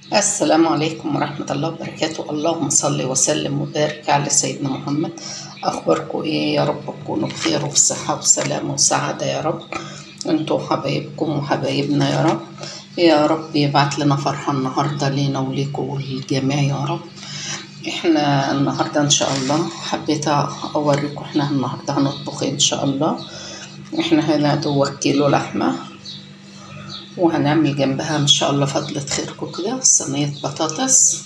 السلام عليكم ورحمة الله وبركاته اللهم صل وسلم وبارك على سيدنا محمد أخباركم إيه يا رب تكونوا بخير وفي صحة وسلامة وسعادة يا رب انتوا حبايبكم وحبايبنا يا رب يا رب يبعت لنا فرحة النهاردة لينا وليكم وللجميع يا رب احنا النهاردة ان شاء الله حبيت اوريكم احنا النهاردة هنطبخ إيه ان شاء الله احنا هنا دوت كيلو لحمة وهنعمل جنبها ان شاء الله فضلة خيركم كده صينية بطاطس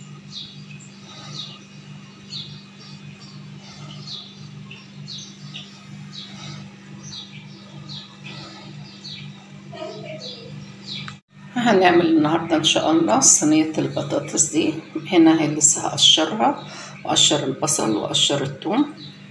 هنعمل النهاردة إن شاء الله صينية البطاطس دي هنا هي لسه هقشرها وأقشر البصل وأقشر الثوم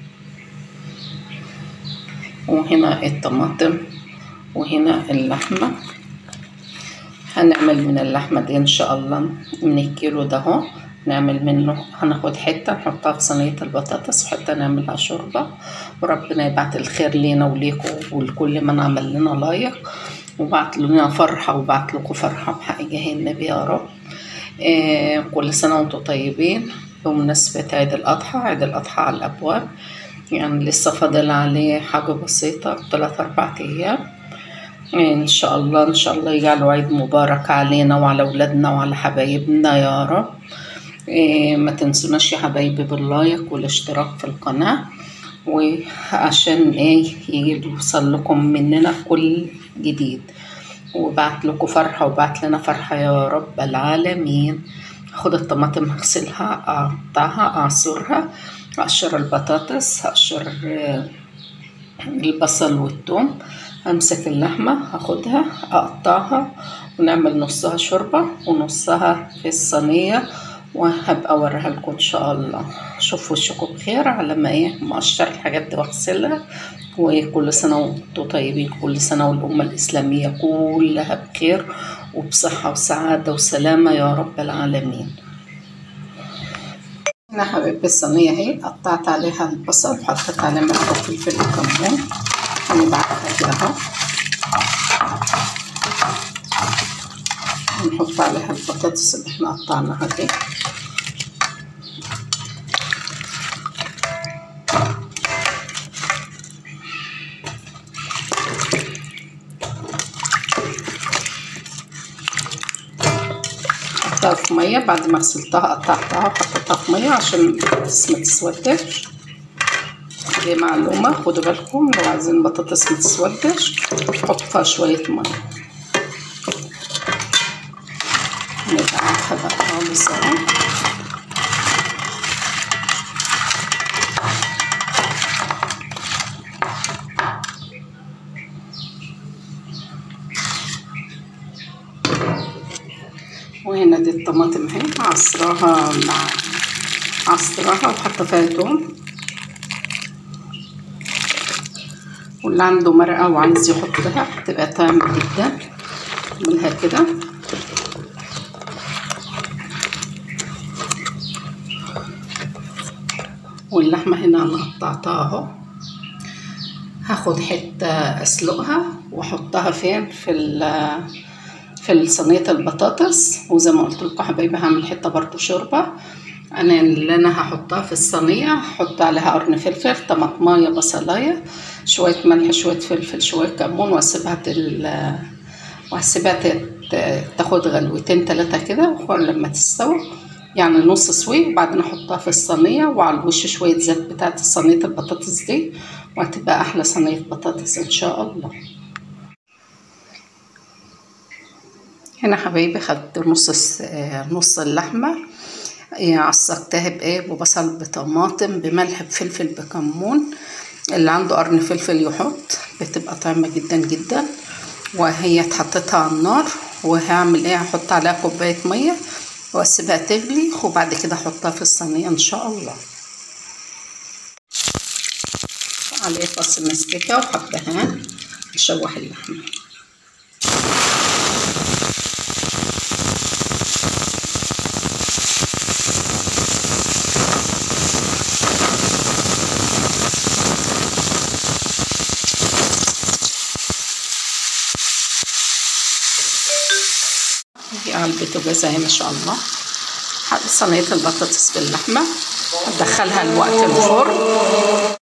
وهنا الطماطم وهنا اللحمة هنعمل من اللحمة دي إن شاء الله من الكيلو ده اهو نعمل منه هناخد حتة نحطها في صينية البطاطس وحتة نعملها شوربة وربنا يبعت الخير لينا وليكم ولكل من عمل لنا لايك وبعت لنا فرحة وبعت لكم فرحة بحقيقة النبي يا رب آه كل سنة وانتم طيبين بمناسبة عيد الأضحى عيد الأضحى على الأبواب يعني لسه فاضل عليه حاجة بسيطة تلات أربع أيام إن شاء الله إن شاء الله يجعله عيد مبارك علينا وعلى أولادنا وعلى حبايبنا يا رب إيه ما تنسوناش يا حبايبي باللايك والاشتراك في القناة وعشان ايه يوصل لكم مننا كل جديد وبعت لكم فرحة وبعت لنا فرحة يا رب العالمين خد الطماطم هغسلها اقطعها اعصرها اقشر البطاطس اقشر البصل والثوم امسك اللحمة هاخدها اقطعها ونعمل نصها شوربة ونصها في الصينية وهبقى اوريها لكم ان شاء الله شوفوا وشكم بخير على ما ايه مقشر الحاجات دي واغسلها وكل سنة وانتم طيبين كل سنة والأمة الإسلامية كلها بخير وبصحة وسعادة وسلامة يا رب العالمين هنا حبيبي الصينية اهي قطعت عليها البصل وحطيت عليها ملح وفلفل وكمون هنبعتها كده اهو ونحط عليها البطاطس اللي احنا قطعناها دي حطيتها في ميه بعد ما غسلتها قطعتها وحطيتها في ميه عشان البطاطس ما تسودش دي معلومه خدوا بالكم لو عايزين البطاطس ما تسودش حطوا فيها شويه ميه نبعتها بقى خالص اهو وهنا دي الطماطم اهي عصراها مع عصراها وحاطه فيها توم واللي عنده مرقه وعايز يحطها تبقى طعم جدا منها كده واللحمه هنا انا قطعتها اهو هاخد حته اسلقها واحطها فين في في صينيه البطاطس وزي ما قلت لكم حبايبي هعمل حته برضو شوربه انا اللي انا هحطها في الصينيه هحط عليها قرن فلفل طماطمايه بصلايه شويه ملح شويه فلفل شويه كمون واسيبها تل... واسيبها تاخد غلوتين تلاتة كده لما تستوي يعني نص سوي وبعدين احطها في الصينيه وعلى الوش شويه زيت بتاعت صينيه البطاطس دي وهتبقى احلى صينيه بطاطس ان شاء الله هنا حبايبي خدت نص نص اللحمه عصقتها بايه ببصل بطماطم بملح بفلفل بكمون اللي عنده قرن فلفل يحط بتبقى طعمه جدا جدا وهي اتحطتها على النار وهعمل ايه هحط عليها كوبايه ميه واسيبها تغلي وبعد كده احطها في الصينيه ان شاء الله عليه فص مستكه وحبهان نشوح اللحمه علبة البوتاجاز اهي ما شاء الله صينية البطاطس باللحمة هدخلها الوقت الفرن